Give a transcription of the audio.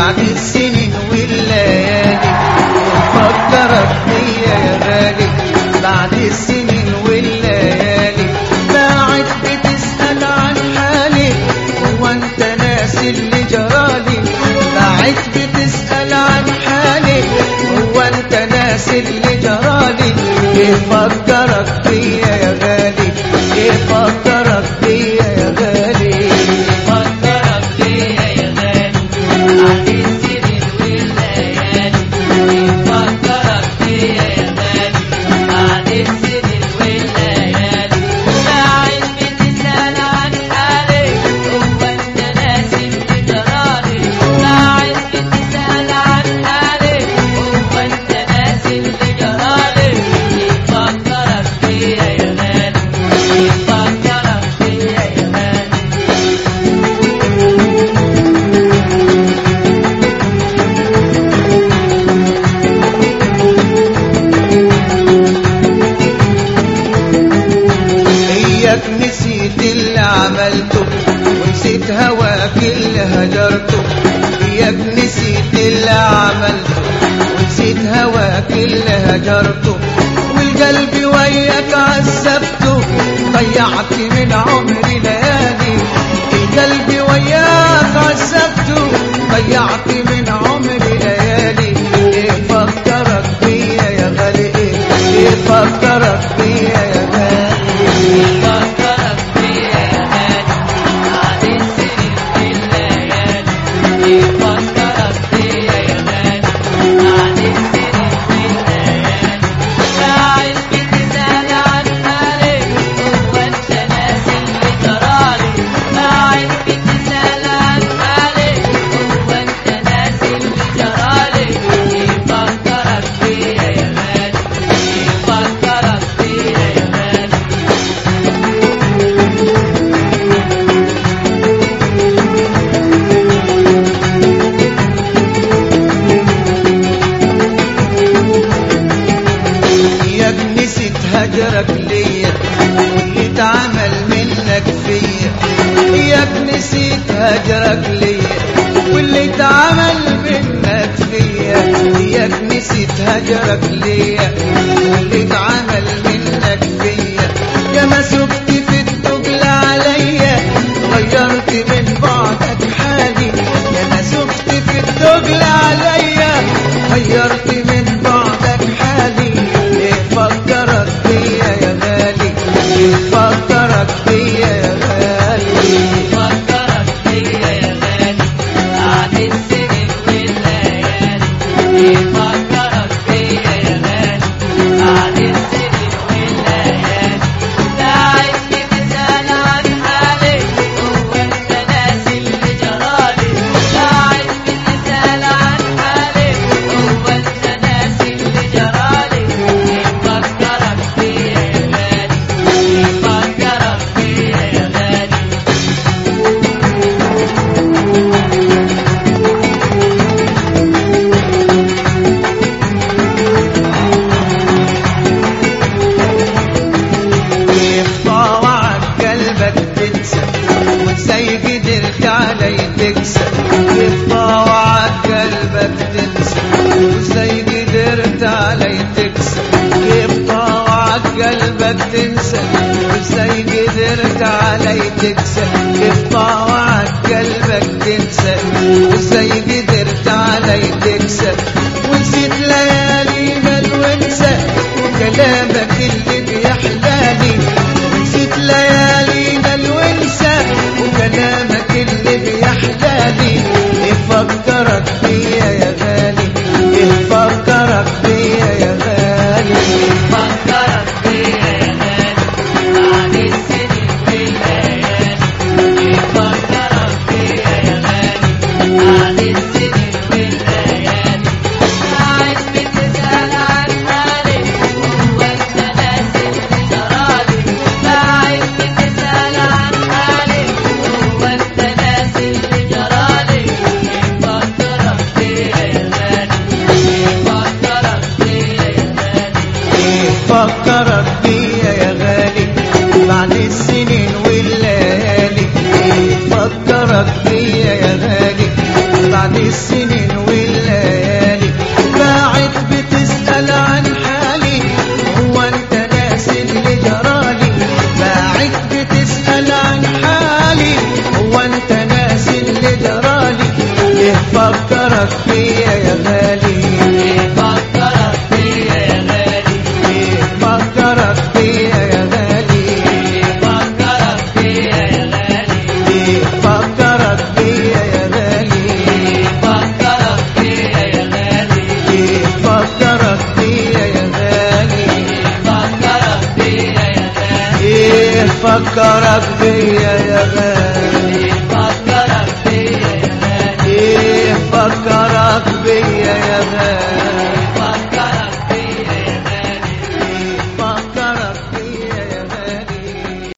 بعد السنين والليالي فكرك بيا يا غالي بعد السنين والليالي قاعد بتسأل عن حالي هو انت ناسي اللي جرالي قاعد بتسأل عن حالي هو انت ناسي اللي جرالي ايه فكرك بيا يا غالي ايه فكرك بيا يا غالي فكرك بيا يا غالي بعد السنين والليالي فكرك بيا يا غالي بعد السنين والليالي قاعد بتسأل عن حالي هو انت ناسي اللي جرالي قاعد بتسأل عن حالي هو انت ناسي اللي جرالي فكرك بيا يا غالي فكرك بيا يا غالي اياك نسيت اللي عملته ونسيت هواك اللي هجرته اياك نسيت اللي عملته ونسيت هواك اللي هجرته والقلب وياك عذبته ضيعت من عمري ليالي القلب وياك عذبته ضيعت من عمري ليالي ايه فكرك بيا يا غالي ايه ايه فكرك بيا يا غالي فكرك بيا يا غالي بعد السنين والليالي فكرك بيا يا غالي بعد السنين والليالي قاعد بتسأل عن حالي هو انت ناسي اللي جرالي قاعد بتسأل عن حالي هو انت ناسي اللي جرالي فكرك بيا يا غالي فكرك بيا يا غالي ياك نسيت هجرك ليا واللي اتعمل منك فيا ياك نسيت هجرك ليا واللي اتعمل منك فيا ياك نسيت هجرك ليا واللي اتعمل منك فيا يا ما سكت في التجل عليا غيرت من بعدك حالي يا ما سكت في التجل عليا غيرت من بعدك حالي ليه فكرك بيا يا غالي ليه فكرك بيا يا غالي فكرك بيا يا غالي بعد السنين والليالي فكرك بيا يا غالي بعد السنين والليالي قاعد بتسأل عن حالي هو انت ناسي اللي جرالي قاعد بتسأل عن حالي هو انت ناسي اللي جرالي فكرك بيا يا غالي فكرك بيا يا غالي كيف طاوعك قلبك تنسى وازاي قدرت علي تكسب كيف طاوعك قلبك تنسى وازاي قدرت علي تكسب كيف طاوعك قلبك تنسى وازاي قدرت علي تكسب كيف طاوعك قلبك تنسى وازاي قدرت علي تكسب ونسيت ليالينا وانسى كلامك اللي بيحلالي نسيت ليالينا الونسة وكلامك اللي بيحلالي يفكرك بيا يا غالي يفكرك بيا يا غالي فكرك بيا يا غالي بعد السنين والليالي فكرك بيا يا غالي بعد السنين والليالي قاعد بتسأل عن حالي هو انت ناسي اللي جرالي قاعد بتسأل عن حالي هو انت ناسي اللي جرالي فكرك بيا يا غالي فكرك بيا يا غالي فكرك بيا يا غالي بعد السنين والليالي فكرك بيا يا غالي بعد السنين فكرك فيا يا غالي بيفكرك بيا يا غالي ليه فكرك فيا يا غالي بيفكرك بيا يا غالي ليه فكرك فيا يا غالي بيفكرك بيا يا غالي ليه فكرك فيا يا غالي بيفكرك بيا يا غالي ايه فكرك فيا يا غالي بيفكرك بيا يا غالي ايه فكرك بيا يا غالي